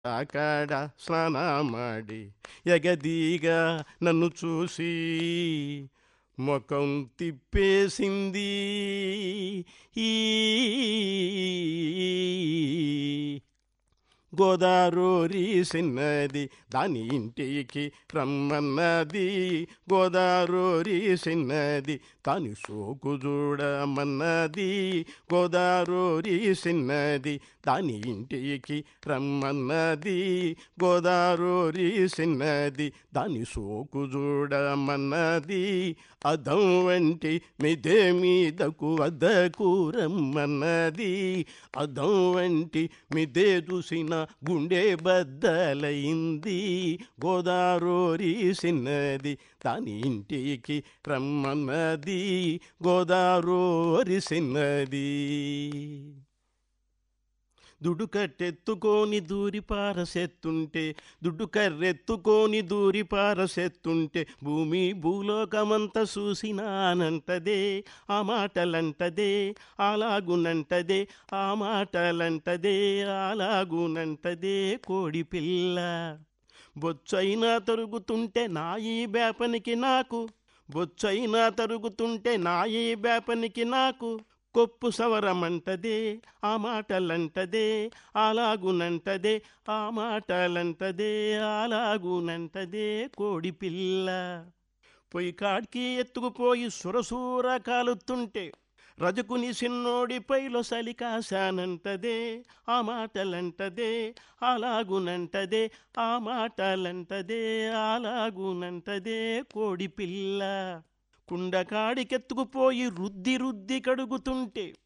అక్కడ స్నానమాడి ఎగదీగా నన్ను చూసి ముఖం తిప్పేసింది ఈ గోదారోరి సిన్నది దాని ఇంటికి రమ్మన్నది గోదారోరి సిన్నది దాని సోకు చూడమన్నది గోదారోరి సిన్నది దాని ఇంటికి రమ్మన్నది గోదారోరి సిన్నది దాని సోకు చూడమన్నది అదం వంటి మిదే మీదకు వద్దకు రమ్మన్నది అదం వంటి మిదే చూసిన గుండె బద్దలైంది గోదారోరి సిన్నది దాని ఇంటికి రమ్మన్నది గోదారోరి సిన్నది దుడ్డు కట్టెత్తుకొని దూరి పారసెత్తుంటే దుడ్డు కర్రెత్తుకొని దూరి పారసెత్తుంటే భూమి భూలోకమంత చూసినానంటదే ఆ మాటలంటదే అలాగునంటదే ఆ మాటలంటదే అలాగునంటదే కోడి పిల్ల బొచ్చైనా తరుగుతుంటే నా ఈ బేపనికి నాకు బొచ్చైనా తరుగుతుంటే నా ఈ బేపనికి నాకు కొప్పు సవరమంటదే ఆ మాటలంటదే అలాగునంటదే ఆ మాటలంటదే అలాగునంటదే కోడి పిల్ల పొయ్యి కాడికి ఎత్తుకుపోయి సురసూర కాలుతుంటే రజకుని సిన్నోడి పైలో సలికాశానంటదే ఆ మాటలంటదే అలాగునంటదే ఆ మాటలంటదే అలాగునంటదే కోడి పిల్ల కుండకాడికెత్తుకుపోయి రుద్ది రుద్ది కడుగుతుంటే